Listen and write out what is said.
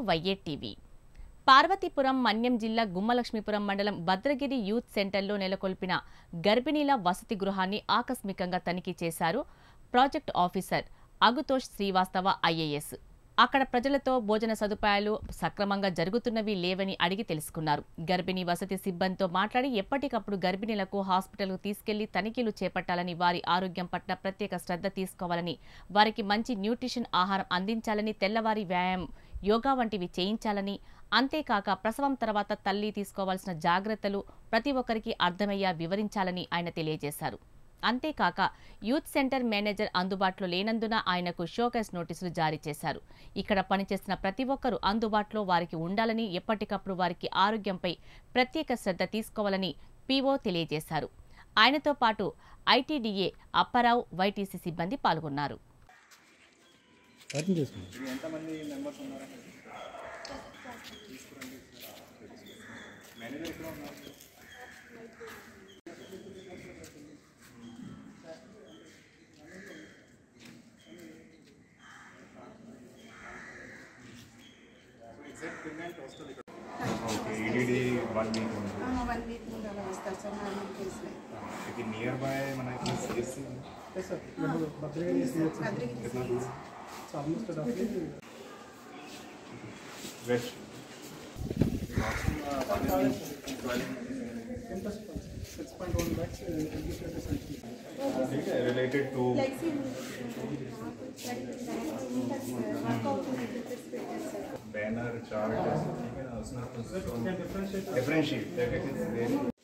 వైఏ TV Parvathipuram మన్యం జిల్లా గుమ్మలక్ష్మీపురం మండలం భద్రగిరి youth సెంటర్లో నెలకొల్పిన గర్భిణీల వసతి గృహాన్ని ఆకస్మికంగా తనిఖీ చేశారు project officer Ashutosh Srivastava IAS అక్కడ ప్రజలతో భోజన సదుపాయాలు సక్రమంగా జరుగుతున్నవి లేవని అడిగి తెలుసుకున్నారు గర్భిణీ వసతి సిబ్బందితో మాట్లాడి ఎప్పటికప్పుడు గర్భిణీలకు హాస్పిటల్కు తీసుకెళ్లి తనిఖీలు చేపట్టాలని వారి ఆరోగ్యం పట్ల ప్రత్యేక శ్రద్ధ తీసుకోవాలని వారికి మంచి న్యూట్రిషన్ ఆహారం అందించాలని తెల్లవారి వ్యాయామం యోగా వంటివి చేయించాలని అంతేకాక ప్రసవం తర్వాత తల్లి తీసుకోవాల్సిన జాగ్రత్తలు ప్రతి ఒక్కరికి అర్థమయ్యా వివరించాలని ఆయన తెలియజేశారు అంతేకాక యూత్ సెంటర్ మేనేజర్ అందుబాటులో లేనందున ఆయనకు షోకేస్ నోటీసులు జారీ చేశారు ఇక్కడ పనిచేస్తున్న ప్రతి ఒక్కరూ అందుబాటులో వారికి ఉండాలని ఎప్పటికప్పుడు వారికి ఆరోగ్యంపై ప్రత్యేక శ్రద్ధ తీసుకోవాలని పీఓ తెలియజేశారు ఆయనతో పాటు ఐటీడీఏ అప్పారావు వైటీసీ సిబ్బంది పాల్గొన్నారు అర్థం చేసుకోండి ఇది ఎంతమంది మెంబర్స్ ఉన్నారండి మేనేజర్ ఎక్కడ ఉన్నారు ఎగ్జాక్ట్ పేమెంట్ వస్తుంది ఇక్కడ ఓకే ఈడీడీ వన్ వీక్ ఉంది వన్ వీక్ ముందు అలా వస్తారు సార్ నార్మల్ కేసులో ఇది నియర్ బై మనకి సిఎస్సి సార్ మేము భద్రగిరి సిహెచ్ అద్రికి ఎట్లా దూరం ఆల్మోస్ట్ రఫ్లీ west six point one lakhs related to flexi work అవుతుంది చెప్పేసి పెట్టారు sir banner chart differentiate differentiate that it is very